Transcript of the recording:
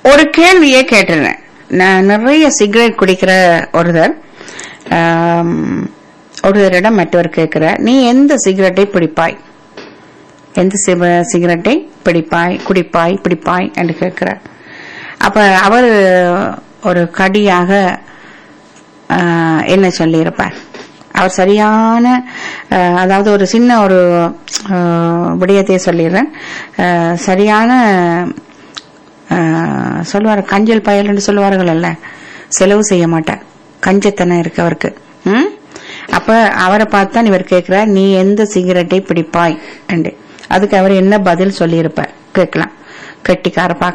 ஒரு கேள்வியே கேட்டிருந்தேன் நான் நிறைய சிகரெட் குடிக்கிற ஒருத்தர் ஆம், ஒருத்தரிடம் மற்றவர் கேட்கிற நீ எந்த சிகரெட்டை பிடிப்பாய் எந்த சிவ- சிகரெட்டை பிடிப்பாய் குடிப்பாய் பிடிப்பாய் என்று கேட்கிறார் அப்ப அவர் ஒரு கடியாக ஆஹ், என்ன சொல்லியிருப்பார் அவர் சரியான ஆஹ், அதாவது ஒரு சின்ன ஒரு ஆஹ், விடயத்தை சொல்லிடுறேன் ஆஹ், சரியான ஆஹ், சொல்லுவார் கஞ்சல் பயல்னு சொல்லுவார்கள் அல்ல செலவு செய்ய மாட்டார் கஞ்சத்தனம் இருக்கு அவருக்கு ம்? அப்ப அவரை பார்த்தான் இவர் கேட்கிறார் நீ எந்த சிகரெட்டை பிடிப்பாய் என்று அதுக்கு அவர் என்ன பதில் சொல்லியிருப்பார் கேட்கலாம் கெட்டிக்கார